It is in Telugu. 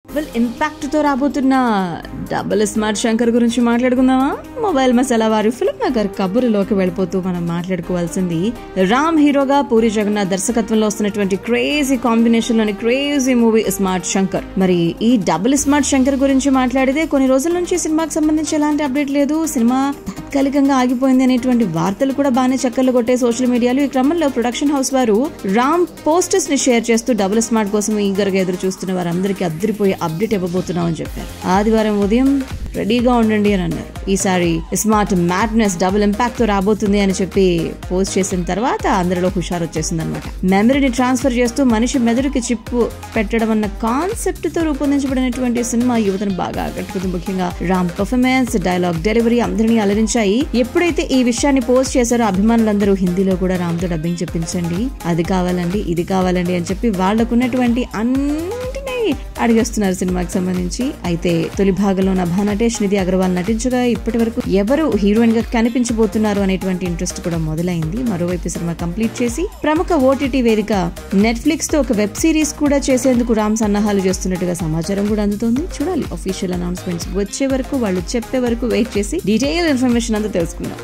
వెల్ ఇంపాక్ట్ తో రాబోతున్న డబుల్ స్మార్ట్ శంకర్ గురించి మాట్లాడుకుందామా మొబైల్ మసాలా వారి ఫిల్మ్ నగర్ కబురులోకి వెళ్ళిపోతూ మనం మాట్లాడుకోవాల్సింది రామ్ హీరోగా పూరి జగన్నాథ్ దర్శకత్వంలో వస్తున్నటువంటి క్రేజీ కాంబినేషన్ లోని క్రేజీ మూవీ స్మార్ట్ శంకర్ మరి ఈ డబుల్ స్మార్ట్ శంకర్ గురించి మాట్లాడితే కొన్ని రోజుల నుంచి ఈ సినిమాకి సంబంధించి ఎలాంటి అప్డేట్ లేదు సినిమా తాత్కాలికంగా ఆగిపోయింది అనేటువంటి వార్తలు కూడా బాగానే చక్కర్లు కొట్టే సోషల్ మీడియాలో ఈ క్రమంలో ప్రొడక్షన్ హౌస్ వారు రామ్ పోస్టర్స్ ని షేర్ చేస్తూ డబుల్ స్మార్ట్ కోసం ఈగర్గా ఎదురు చూస్తున్న వారందరికీ అద్దరిపోయే అప్డేట్ ఇవ్వబోతున్నామని చెప్పారు ఆదివారం ఉదయం రెడీగా ఉండండి అని అన్నారు ఈసారి స్మార్ట్ మ్యాడ్నెస్ డబుల్ ఇంపాక్ట్ తో రాబోతుంది అని చెప్పి పోస్ట్ చేసిన తర్వాత అందరిలో హుషారు వచ్చేసింది అనమాట మెమరీని ట్రాన్స్ఫర్ చేస్తూ మనిషి మెదడుకి చిప్పు పెట్టడం అన్న కాన్సెప్ట్ తో రూపొందించబడినటువంటి సినిమా యువతను బాగా ఆకట్టుకుంది ముఖ్యంగా రామ్ పర్ఫార్మెన్స్ డైలాగ్ డెలివరీ అందరినీ అలరించాయి ఎప్పుడైతే ఈ విషయాన్ని పోస్ట్ చేశారో అభిమానులందరూ హిందీలో కూడా రామ్ తో డబ్బింగ్ చెప్పించండి అది కావాలండి ఇది కావాలండి అని చెప్పి వాళ్ళకున్నటువంటి అన్నిటినీ అడిగేస్తున్నారు సినిమాకి సంబంధించి అయితే తొలి భాగంలో నభా నటేష్ నిధి అగర్వాల్ నటించగా ఇప్పటి వరకు ఎవరు హీరోయిన్ గా కనిపించబోతున్నారు అనేటువంటి ఇంట్రెస్ట్ కూడా మొదలైంది మరోవైపు సినిమా కంప్లీట్ చేసి ప్రముఖ ఓటీటీ వేదిక నెట్ఫ్లిక్స్ తో ఒక వెబ్ సిరీస్ కూడా చేసేందుకు రామ్ సన్నాహాలు చేస్తున్నట్టుగా సమాచారం కూడా అందుతోంది చూడాలి అఫీషియల్ అనౌన్స్మెంట్స్ వచ్చే వరకు వాళ్ళు చెప్పే వరకు వెయిట్ చేసి డీటెయిల్ ఇన్ఫర్మేషన్ అంతా తెలుసుకుందాం